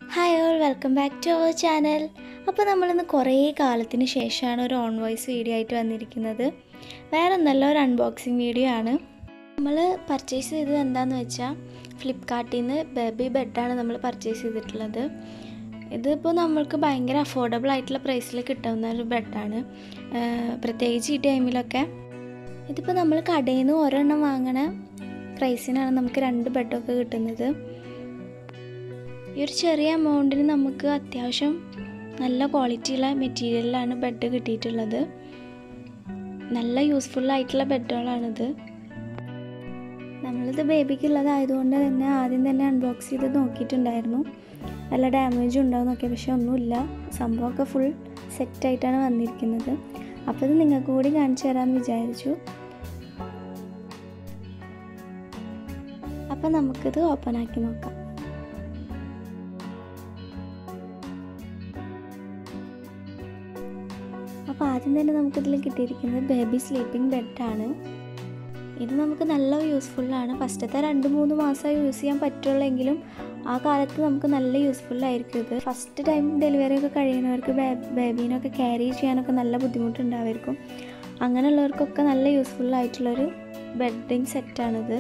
hi all welcome back to our channel അപ്പോൾ നമ്മളിന്ന് കുറേ കാലത്തിന് ശേഷമാണ് ഒരു ഓൺ വോയിസ് വീഡിയോ ആയിട്ട് വന്നിരിക്കുന്നത് വേറെ ഒന്നല്ല ഒരു അൺബോക്സിങ് വീഡിയോ ആണ് നമ്മൾ പർച്ചേസ് ചെയ്തത് എന്താണെന്ന് വെച്ചാൽ ഫ്ലിപ്കാർട്ടിൽ നിന്ന് ബേബി ബെഡാണ് നമ്മൾ പർച്ചേസ് ചെയ്തിട്ടുള്ളത് ഇതിപ്പോൾ നമ്മൾക്ക് ഭയങ്കര അഫോർഡബിൾ ആയിട്ടുള്ള പ്രൈസിൽ കിട്ടാവുന്ന ഒരു ബെഡാണ് പ്രത്യേകിച്ച് ഈ ടൈമിലൊക്കെ ഇതിപ്പോൾ നമ്മൾ കടയിൽ നിന്ന് ഒരെണ്ണം വാങ്ങണ പ്രൈസിനാണ് നമുക്ക് രണ്ട് ബെഡൊക്കെ കിട്ടുന്നത് ഈ ഒരു ചെറിയ എമൗണ്ടിന് നമുക്ക് അത്യാവശ്യം നല്ല ക്വാളിറ്റിയുള്ള മെറ്റീരിയലിലാണ് ബെഡ് കിട്ടിയിട്ടുള്ളത് നല്ല യൂസ്ഫുൾ ആയിട്ടുള്ള ബെഡുകളാണിത് നമ്മളിത് ബേബിക്കുള്ളതായതുകൊണ്ട് തന്നെ ആദ്യം തന്നെ അൺബോക്സ് ചെയ്ത് നോക്കിയിട്ടുണ്ടായിരുന്നു വല്ല ഡാമേജും ഉണ്ടാവും നോക്കിയാൽ പക്ഷെ ഒന്നുമില്ല സംഭവമൊക്കെ ഫുൾ സെറ്റായിട്ടാണ് വന്നിരിക്കുന്നത് അപ്പോൾ ഇത് നിങ്ങൾക്ക് കൂടി കാണിച്ചു തരാമെന്ന് വിചാരിച്ചു അപ്പം നമുക്കിത് ഓപ്പൺ ആക്കി നോക്കാം അപ്പോൾ ആദ്യം തന്നെ നമുക്കിതിൽ കിട്ടിയിരിക്കുന്നത് ബേബി സ്ലീപ്പിംഗ് ബെഡാണ് ഇത് നമുക്ക് നല്ല യൂസ്ഫുള്ളാണ് ഫസ്റ്റത്തെ രണ്ട് മൂന്ന് മാസം യൂസ് ചെയ്യാൻ പറ്റുള്ളെങ്കിലും ആ കാലത്ത് നമുക്ക് നല്ല യൂസ്ഫുള്ളായിരിക്കും ഇത് ഫസ്റ്റ് ടൈം ഡെലിവറി ഒക്കെ കഴിയുന്നവർക്ക് ബേബീനൊക്കെ ക്യാരി ചെയ്യാനൊക്കെ നല്ല ബുദ്ധിമുട്ടുണ്ടാവായിരിക്കും അങ്ങനെയുള്ളവർക്കൊക്കെ നല്ല യൂസ്ഫുള്ളായിട്ടുള്ളൊരു ബെഡിങ് സെറ്റാണിത്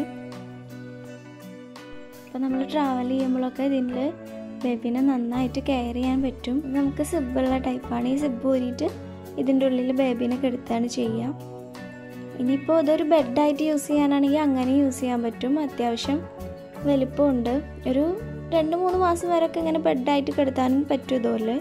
അപ്പോൾ നമ്മൾ ട്രാവൽ ചെയ്യുമ്പോഴൊക്കെ ഇതിൽ ബേബീനെ നന്നായിട്ട് കെയർ ചെയ്യാൻ പറ്റും നമുക്ക് സിബുള്ള ടൈപ്പാണ് ഈ സിബ് ഊരിയിട്ട് ഇതിൻ്റെ ഉള്ളിൽ ബേബീനെ കെടുത്താണ് ചെയ്യുക ഇനിയിപ്പോൾ ഇതൊരു ബെഡായിട്ട് യൂസ് ചെയ്യാനാണെങ്കിൽ അങ്ങനെ യൂസ് ചെയ്യാൻ പറ്റും അത്യാവശ്യം വലിപ്പമുണ്ട് ഒരു രണ്ട് മൂന്ന് മാസം വരെയൊക്കെ ഇങ്ങനെ ബെഡായിട്ട് കിടത്താനും പറ്റും ഇതുപോലെ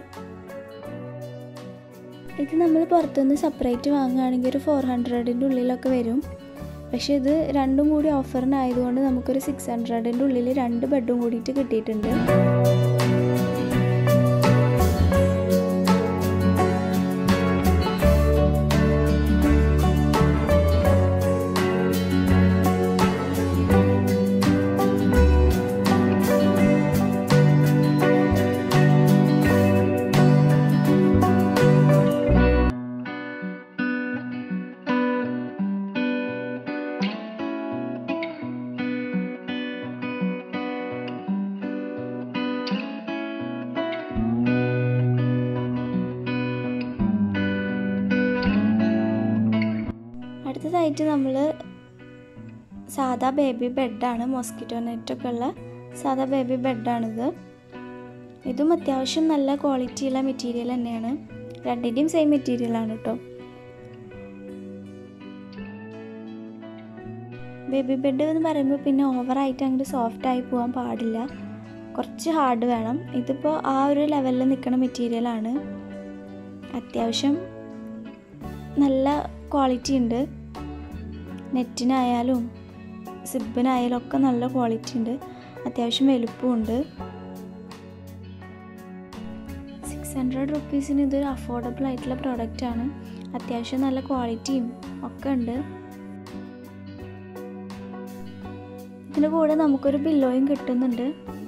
ഇത് നമ്മൾ പുറത്തുനിന്ന് സെപ്പറേറ്റ് വാങ്ങുകയാണെങ്കിൽ ഒരു ഫോർ ഹൺഡ്രഡിൻ്റെ ഉള്ളിലൊക്കെ വരും പക്ഷേ ഇത് രണ്ടും കൂടി ഓഫറിനായതുകൊണ്ട് നമുക്കൊരു സിക്സ് ഹൺഡ്രഡിൻ്റെ ഉള്ളിൽ രണ്ട് ബെഡും കൂടിയിട്ട് കിട്ടിയിട്ടുണ്ട് അടുത്തതായിട്ട് നമ്മൾ സാധാ ബേബി ബെഡാണ് മോസ്കിറ്റോ നെറ്റൊക്കെ ഉള്ള സാധാ ബേബി ബെഡാണിത് ഇതും അത്യാവശ്യം നല്ല ക്വാളിറ്റിയുള്ള മെറ്റീരിയൽ തന്നെയാണ് രണ്ടിൻ്റെയും സെയിം മെറ്റീരിയലാണ് കേട്ടോ ബേബി ബെഡ് എന്ന് പറയുമ്പോൾ പിന്നെ ഓവറായിട്ട് അങ്ങോട്ട് സോഫ്റ്റ് ആയി പോകാൻ പാടില്ല കുറച്ച് ഹാർഡ് വേണം ഇതിപ്പോൾ ആ ഒരു ലെവലിൽ നിൽക്കുന്ന മെറ്റീരിയലാണ് അത്യാവശ്യം നല്ല ക്വാളിറ്റി ഉണ്ട് നെറ്റിനായാലും സിബിനായാലും ഒക്കെ നല്ല ക്വാളിറ്റി ഉണ്ട് അത്യാവശ്യം വലുപ്പമുണ്ട് സിക്സ് ഹൺഡ്രഡ് റുപ്പീസിന് ഇതൊരു അഫോർഡബിൾ ആയിട്ടുള്ള പ്രോഡക്റ്റാണ് അത്യാവശ്യം നല്ല ക്വാളിറ്റിയും ഒക്കെ ഉണ്ട് ഇതിൻ്റെ കൂടെ നമുക്കൊരു ബില്ലോയും കിട്ടുന്നുണ്ട്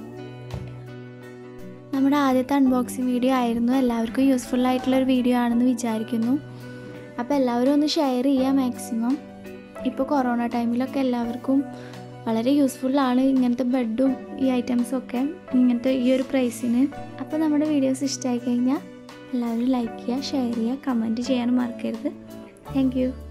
നമ്മുടെ ആദ്യത്തെ അൺബോക്സിങ് വീഡിയോ ആയിരുന്നു എല്ലാവർക്കും യൂസ്ഫുൾ ആയിട്ടുള്ള ഒരു വീഡിയോ ആണെന്ന് വിചാരിക്കുന്നു അപ്പോൾ എല്ലാവരും ഒന്ന് ഷെയർ ചെയ്യുക മാക്സിമം ഇപ്പോൾ കൊറോണ ടൈമിലൊക്കെ എല്ലാവർക്കും വളരെ യൂസ്ഫുള്ളാണ് ഇങ്ങനത്തെ ബെഡും ഈ ഐറ്റംസും ഒക്കെ ഇങ്ങനത്തെ ഈ ഒരു പ്രൈസിന് അപ്പോൾ നമ്മുടെ വീഡിയോസ് ഇഷ്ടമായി കഴിഞ്ഞാൽ എല്ലാവരും ലൈക്ക് ചെയ്യുക ഷെയർ ചെയ്യുക കമൻറ്റ് ചെയ്യാനും മറക്കരുത് താങ്ക്